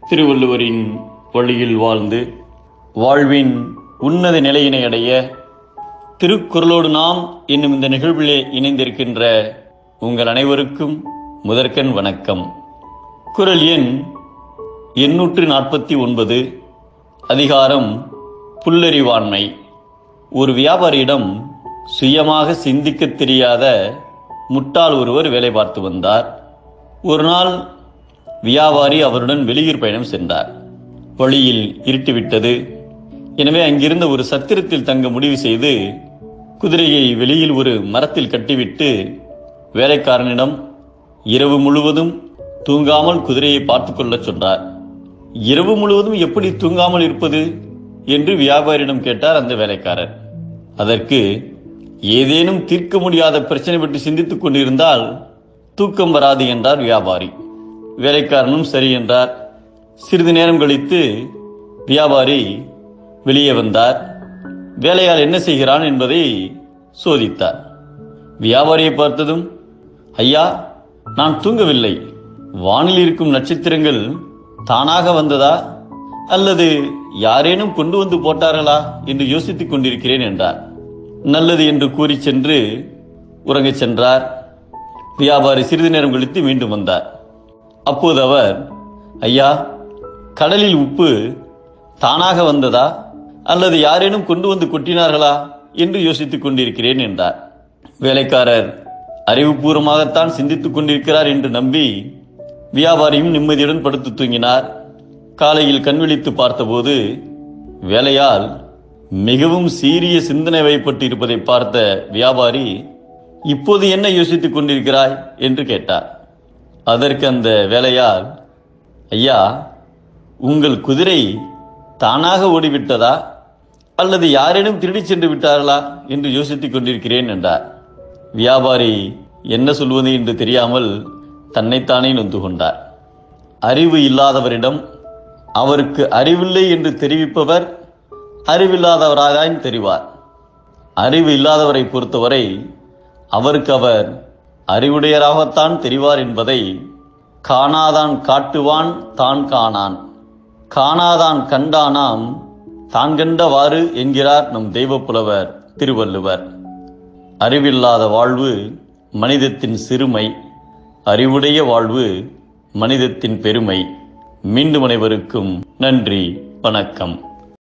திருவள்ளுவரின் வழியில் வாழ்ந்து வாழ்வின் உன்னத நிலையினை அடைய திருக்குறளோடு நாம் என்னும் இந்த நிகழ்விலே இணைந்திருக்கின்ற உங்கள் அனைவருக்கும் முதற்கண் வணக்கம் குரல் எண் எண்ணூற்று நாற்பத்தி ஒன்பது அதிகாரம் புல்லறிவாண்மை ஒரு வியாபாரியிடம் சுயமாக சிந்திக்கத் தெரியாத முட்டாள் ஒருவர் வேலை பார்த்து வந்தார் ஒரு நாள் வியாபாரி அவருடன் வெளியூர் பயணம் சென்றார் வழியில் இருட்டிவிட்டது எனவே அங்கிருந்த ஒரு சத்திரத்தில் தங்க முடிவு செய்து குதிரையை வெளியில் ஒரு மரத்தில் கட்டிவிட்டு வேலைக்காரனிடம் இரவு முழுவதும் தூங்காமல் குதிரையை பார்த்து கொள்ளச் சொன்னார் இரவு முழுவதும் எப்படி தூங்காமல் இருப்பது என்று வியாபாரியிடம் கேட்டார் அந்த வேலைக்காரர் அதற்கு ஏதேனும் தீர்க்க முடியாத பிரச்சனை பற்றி சிந்தித்துக் கொண்டிருந்தால் தூக்கம் வராது என்றார் வியாபாரி வேலைக்காரனும் சரி என்றார் சிறிது நேரம் கழித்து வியாபாரி வெளியே வந்தார் வேலையால் என்ன செய்கிறான் என்பதை சோதித்தார் வியாபாரியை பார்த்ததும் ஐயா நான் தூங்கவில்லை வானில் இருக்கும் நட்சத்திரங்கள் தானாக வந்ததா அல்லது யாரேனும் கொண்டு வந்து போட்டார்களா என்று யோசித்துக் கொண்டிருக்கிறேன் என்றார் நல்லது என்று கூறி சென்று உறங்கச் சென்றார் வியாபாரி சிறிது நேரம் கழித்து மீண்டும் வந்தார் அப்போது அவர் ஐயா கடலில் உப்பு தானாக வந்ததா அல்லது யாரேனும் கொண்டு வந்து கொட்டினார்களா என்று யோசித்துக் கொண்டிருக்கிறேன் என்றார் வேலைக்காரர் அறிவுபூர்வமாகத்தான் சிந்தித்துக் கொண்டிருக்கிறார் என்று நம்பி வியாபாரியும் நிம்மதியுடன் படுத்து தூங்கினார் காலையில் கண்விழித்து பார்த்தபோது வேலையால் மிகவும் சீரிய சிந்தனை வைப்பட்டு இருப்பதை பார்த்த வியாபாரி இப்போது என்ன யோசித்துக் கொண்டிருக்கிறாய் என்று கேட்டார் அதற்கு அந்த வேலையால் ஐயா உங்கள் குதிரை தானாக ஓடிவிட்டதா அல்லது யாரேனும் திருடிச் சென்று விட்டார்களா என்று யோசித்துக் கொண்டிருக்கிறேன் என்றார் வியாபாரி என்ன சொல்வது என்று தெரியாமல் தன்னைத்தானே நொந்து கொண்டார் அறிவு இல்லாதவரிடம் அவருக்கு அறிவில்லை என்று தெரிவிப்பவர் அறிவில்லாதவராகாயும் தெரிவார் அறிவு இல்லாதவரை பொறுத்தவரை அவருக்கு அவர் அறிவுடையராகத்தான் தெரிவார் என்பதை காணாதான் காட்டுவான் தான் காணான் காணாதான் கண்டானாம் தான் கண்டவாறு என்கிறார் நம் தெய்வப்புலவர் திருவள்ளுவர் அறிவில்லாத வாழ்வு மனிதத்தின் சிறுமை அறிவுடைய வாழ்வு மனிதத்தின் பெருமை மீண்டும் அனைவருக்கும் நன்றி வணக்கம்